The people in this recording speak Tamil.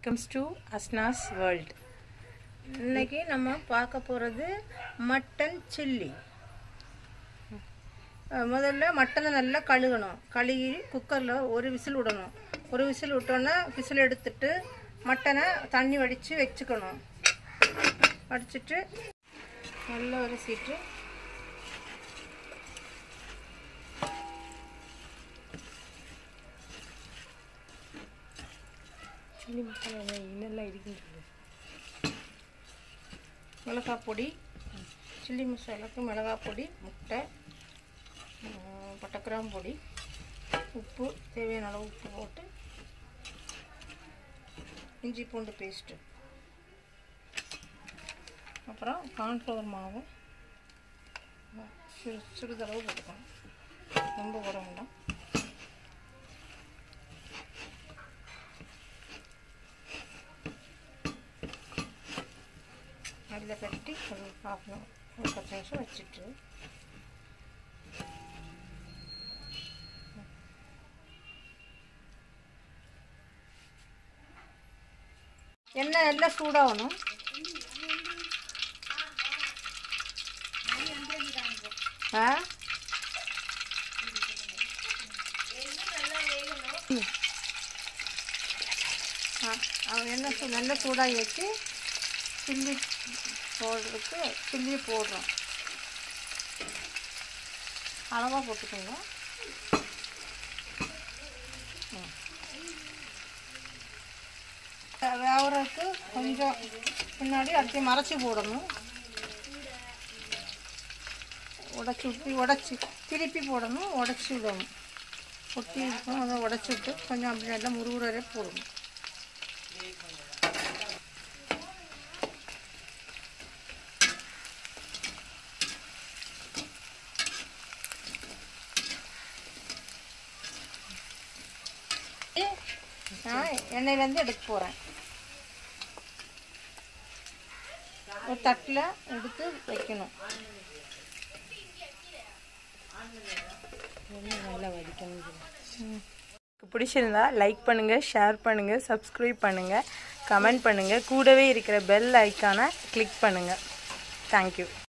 வெல்கம்ஸ் டு அஸ்னாஸ் வேர்ல்ட் இன்னைக்கு நம்ம பார்க்க போகிறது மட்டன் சில்லி அஹ் முதல்ல மட்டனை நல்லா கழுகணும் கழுகி குக்கரில் ஒரு விசில் விடணும் ஒரு விசில் விட்டோன்னா விசில் எடுத்துட்டு மட்டனை தண்ணி வடித்து வச்சுக்கணும் வடிச்சிட்டு நல்லா வரிசிட்டு சில்லி மசாலா இன்னெல்லாம் இருக்கின்றது மிளகாய் பொடி சில்லி மசாலாக்கு மிளகாய் பொடி முட்டை அஹ் பட்டைக்கிராம்பு பொடி உப்பு தேவையான அளவு உப்பு போட்டு இஞ்சி பூண்டு பேஸ்ட்டு அப்புறம் கார்ன்ஃப்ளவர் மாவு சிறு சிறிதளவு போட்டுக்கணும் ரொம்ப போட வேண்டாம் அதில் கட்டி ஒரு ஹாஃப் ஒரு பத்து நிமிஷம் வச்சுட்டு எண்ணெய் நல்லா சூடாகணும் ஆ ஆ அது எண்ணெய் சூ நல்லா சூடாகி வச்சு சில்லி போடுறதுக்கு சில்லி போடுறோம் அளவாக போட்டுக்கோங்க ம். வேவறதுக்கு கொஞ்சம் பின்னாடி அடுத்து மறைச்சி போடணும் உடச்சி விட்டு உடச்சி திருப்பி போடணும் உடச்சி விடணும் ஒட்டி இருக்கும் அதை உடச்சி விட்டு கொஞ்சம் அப்படி நல்லா முருகுறே போடணும் நான் எண்ணெயிலேருந்து எடுக்க போகிறேன் ஒரு தட்டில் எடுத்து வைக்கணும் நல்லா வடிக்கணும் பிடிச்சிருந்தா லைக் பண்ணுங்க ஷேர் பண்ணுங்க சப்ஸ்கிரைப் பண்ணுங்க கமெண்ட் பண்ணுங்க கூடவே இருக்கிற பெல் ஐக்கானை கிளிக் பண்ணுங்க தேங்க்யூ